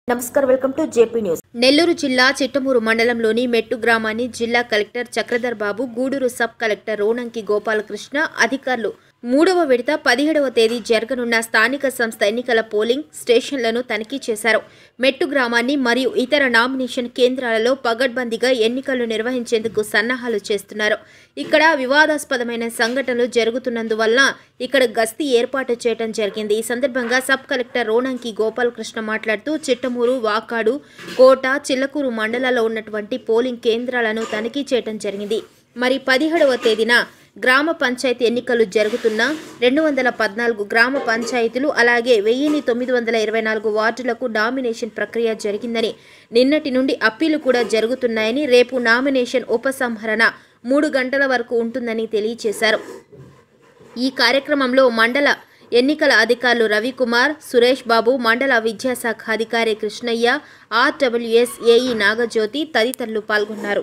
నమస్కారం welcome to JP News Nellore జిల్లా చిట్టమూరు మండలంలోని మెట్టు గ్రామాన్ని జిల్లా collector Chakradhar Babu Gudur sub collector Ronanki Gopalakrishna అధికారులు మూడవ విడత పదిహేడవ తేదీ జరగనున్న స్థానిక సంస్థ ఎన్నికల పోలింగ్ స్టేషన్లను తనిఖీ చేశారు మెట్టు గ్రామాన్ని మరియు ఇతర నామినేషన్ కేంద్రాలలో పగడ్బందీగా ఎన్నికలు నిర్వహించేందుకు సన్నాహాలు చేస్తున్నారు ఇక్కడ వివాదాస్పదమైన సంఘటనలు జరుగుతున్నందువల్ల ఇక్కడ గస్తీ ఏర్పాటు చేయడం జరిగింది ఈ సందర్భంగా సబ్ కలెక్టర్ రోనంకి గోపాలకృష్ణ మాట్లాడుతూ చిట్టమూరు వాకాడు కోట చిల్లకూరు మండలాల్లో ఉన్నటువంటి పోలింగ్ కేంద్రాలను తనిఖీ చేయడం జరిగింది మరి పదిహేడవ తేదీన గ్రామ పంచాయతీ ఎన్నికలు జరుగుతున్న రెండు వందల పద్నాలుగు గ్రామ పంచాయతీలు అలాగే వెయ్యిన్ని తొమ్మిది వందల ఇరవై నాలుగు వార్డులకు నామినేషన్ ప్రక్రియ జరిగిందని నిన్నటి నుండి అప్పీలు కూడా జరుగుతున్నాయని రేపు నామినేషన్ ఉపసంహరణ మూడు గంటల వరకు ఉంటుందని తెలియజేశారు ఈ కార్యక్రమంలో మండల ఎన్నికల అధికారులు రవికుమార్ సురేష్ బాబు మండల విద్యాశాఖ అధికారి కృష్ణయ్య ఆర్డబ్ల్యూఎస్ ఏఈ నాగజ్యోతి తదితరులు పాల్గొన్నారు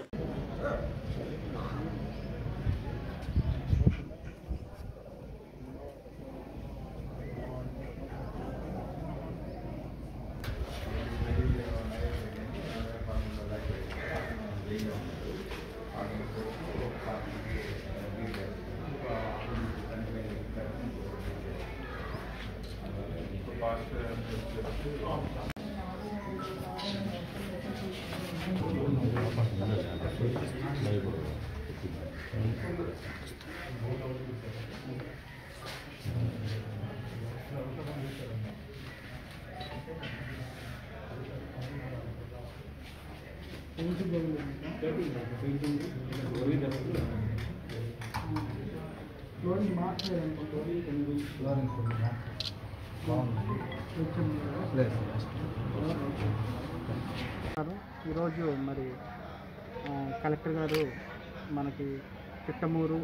గారు ఈరోజు మరి ఆ, కలెక్టర్ గారు మనకి చిట్టమూరు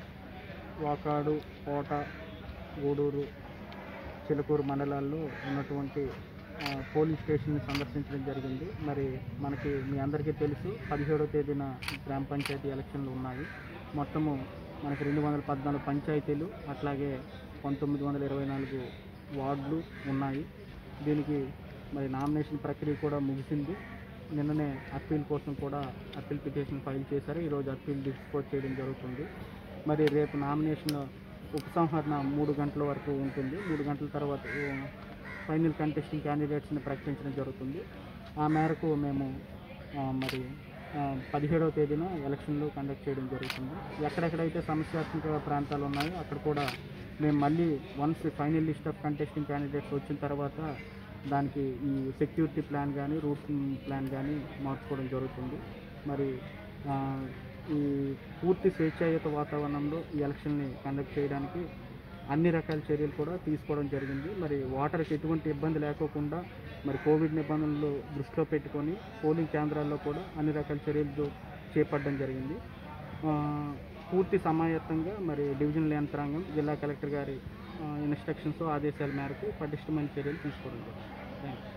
వాకాడు కోట గూడూరు చిలకూరు మండలాల్లో ఉన్నటువంటి ఆ, పోలింగ్ స్టేషన్ని సందర్శించడం జరిగింది మరి మనకి మీ అందరికీ తెలుసు పదిహేడవ తేదీన గ్రామ పంచాయతీ ఎలక్షన్లు ఉన్నాయి మొత్తము మనకి రెండు వందల పద్నాలుగు పంచాయతీలు అట్లాగే పంతొమ్మిది వందల ఇరవై నాలుగు వార్డులు ఉన్నాయి దీనికి మరి నామినేషన్ ప్రక్రియ కూడా ముగిసింది నిన్ననే అప్పీల్ కోసం కూడా అప్పీల్ పిటిషన్ ఫైల్ చేశారు ఈరోజు అప్పీల్ డిస్పోజ్ చేయడం జరుగుతుంది మరి రేపు నామినేషన్ ఉపసంహరణ మూడు గంటల వరకు ఉంటుంది మూడు గంటల తర్వాత ఆ, ఫైనల్ కంటెస్టింగ్ క్యాండిడేట్స్ని ప్రకటించడం జరుగుతుంది ఆ మేరకు మేము ఆ, మరి ఆ, పదిహేడవ తేదీన ఎలక్షన్లు కండక్ట్ చేయడం జరుగుతుంది ఎక్కడెక్కడైతే సమస్యాత్మక ప్రాంతాలు ఉన్నాయో అక్కడ కూడా మేము మళ్ళీ once final list of contesting candidates వచ్చిన తర్వాత దానికి ఈ సెక్యూరిటీ ప్లాన్ కానీ రూట్ ప్లాన్ కానీ మార్చుకోవడం జరుగుతుంది మరి ఆ, ఈ పూర్తి స్వేచ్ఛాయుత వాతావరణంలో ఈ ఎలక్షన్ని కండక్ట్ చేయడానికి అన్ని రకాల చర్యలు కూడా తీసుకోవడం జరిగింది మరి వాటర్కి ఎటువంటి ఇబ్బంది లేకోకుండా మరి కోవిడ్ నిబంధనలు దృష్టిలో పెట్టుకొని పోలింగ్ కేంద్రాల్లో కూడా అన్ని రకాల చర్యలు చేపట్టడం జరిగింది ఆ, పూర్తి సమాయత్తంగా మరి డివిజనల్ యంత్రాంగం జిల్లా కలెక్టర్ గారి ఇన్స్ట్రక్షన్స్ ఆదేశాల మేరకు పటిష్టమైన చర్యలు తీసుకోవడం జరిగింది థ్యాంక్ యూ